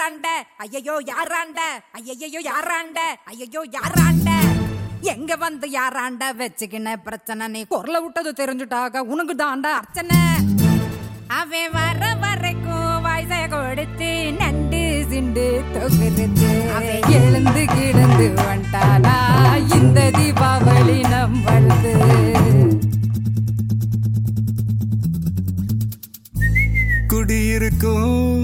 யாராண்ட ஐயையோ யாராண்ட ஐயையோ யாராண்ட ஐயையோ யாராண்ட எங்க வந்து யாராண்ட வச்சுக்கின பிரச்சனை நீ குரல விட்டது தெரிஞ்சுட்டாக உனக்கு தாண்டா அர்ச்சனை அவன் வர வரைக்கும் வயசை கொடுத்து நண்டு சிண்டு தொகுத்து அவன் எழுந்து கிடந்து வந்துட்டானா இந்த தீபாவளி நம்மளது குடியிருக்கும்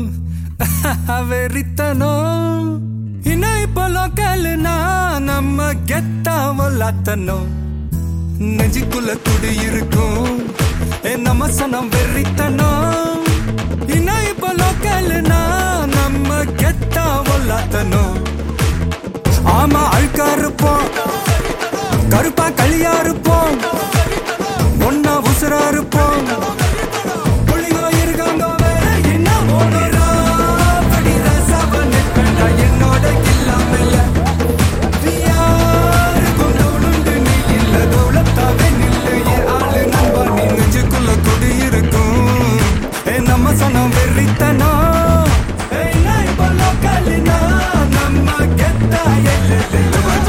வெறித்தனம் இன்னும் இப்போ லோக்கல்னா நம்ம கெத்தாவும் லாத்தனும் நெஞ்சுக்குள்ள குடியிருக்கும் ஏ நம்ம சனம் வெறித்தனம் இன்னும் இப்போ லோக்கல்னா நம்ம கெத்தாவும் லாத்தனும் ஆமா அழுக்கா இருப்போம் கருப்பா களியா இருப்போம் ஒன்னா உசுரா இருப்போம் புள்ளிங்கோ இருக்காங்க வேற என்ன ஓடுறா? படி ரசாவ நிற்பேன்டா என்னோட இல்லாமல. யாருக்கும் தோணுண்டு நீ இல்ல, தௌலத்தாவே நில்லு. என் ஆளு நண்பா, நீ நெஞ்சுக்குள்ள குடியிருக்கும். ஏ, நம்ம சனம் வெறித்தனம். ஏய், நான் இப்ப லோக்கல்னா, நம்ம கெத்தா எல்லையில.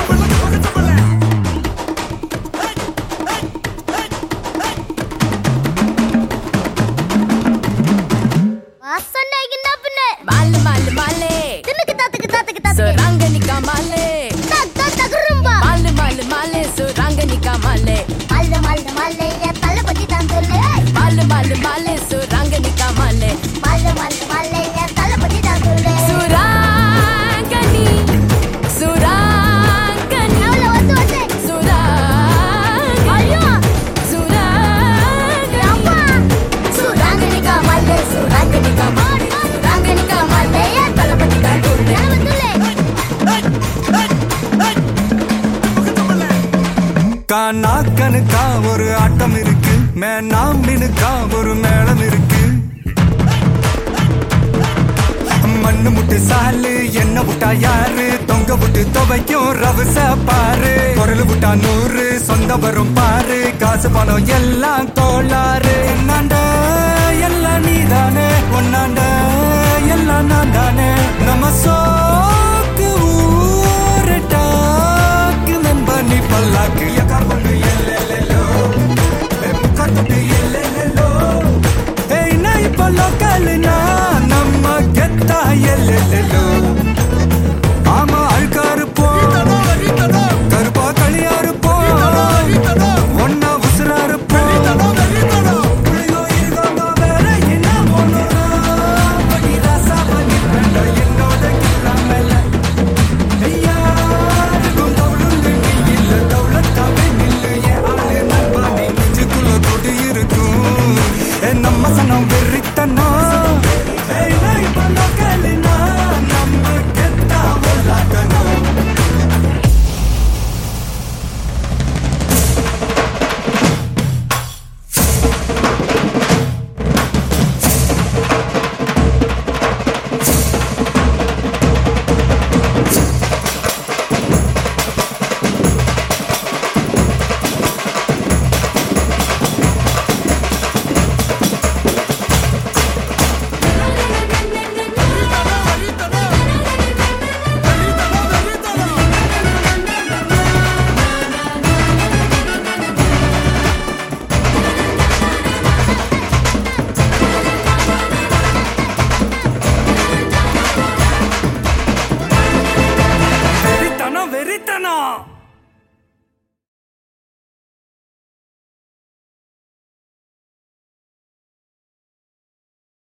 வாசனைக்கு பின்ன மாலு மாலு மாலே தின்னுக்கு தாத்துக்கு தாத்துக்கு தாத்துக்கு சுராங்கனிக்கா மாலே தக் தக் தகுரும்பா மாலு மாலு மாலே சுராங்கனிக்கா மாலே மல்ல மல்ல மல்ல என் தலை பத்தி தான் சொல்லு மாலு மாலு மாலே சுராங்கனிக்கா மாலே மல்ல மல்ல மல்ல என் தலை பத்தி தான் சொல்லு சுராங்கனி சுராங்கனி அவள வந்து வந்து சுராங்கனி ஐயோ சுராங்கனி அம்மா சுராங்கனிகா மல்ல சுராங்கனிகா மாடி சுராங்கனிகா மல்ல என் தலை பத்தி தான் சொல்லு கானாக்கனுக்கா ஒரு ஆட்டம் இருக்கு மேனாம்பினுக்கா ஒரு மேளம் இருக்கு மண்ணு முட்டு சாலு என்ன விட்டா யாரு தொங்க விட்டு துவைக்கும் ரவச பாரு குரல் விட்டா நூறு சொந்த வரும் பாரு காசு பணம் எல்லாம் கோளாறு என்னாண்ட எல்லாம் நீதானே ஒன்னாண்ட எல்லாம் நான் தானே நம்ம சோக்கு ஊரு டாக்கு நம்ப நீ பல்லாக்கு எக்கார் கொண்டு எல்லெல்லோ முக்கார் கொண்டு எல்லெல்லோ ஏய் நான் இப்ப லோக்கல்னா நம்ம கெத்தா எல்லெல்லோ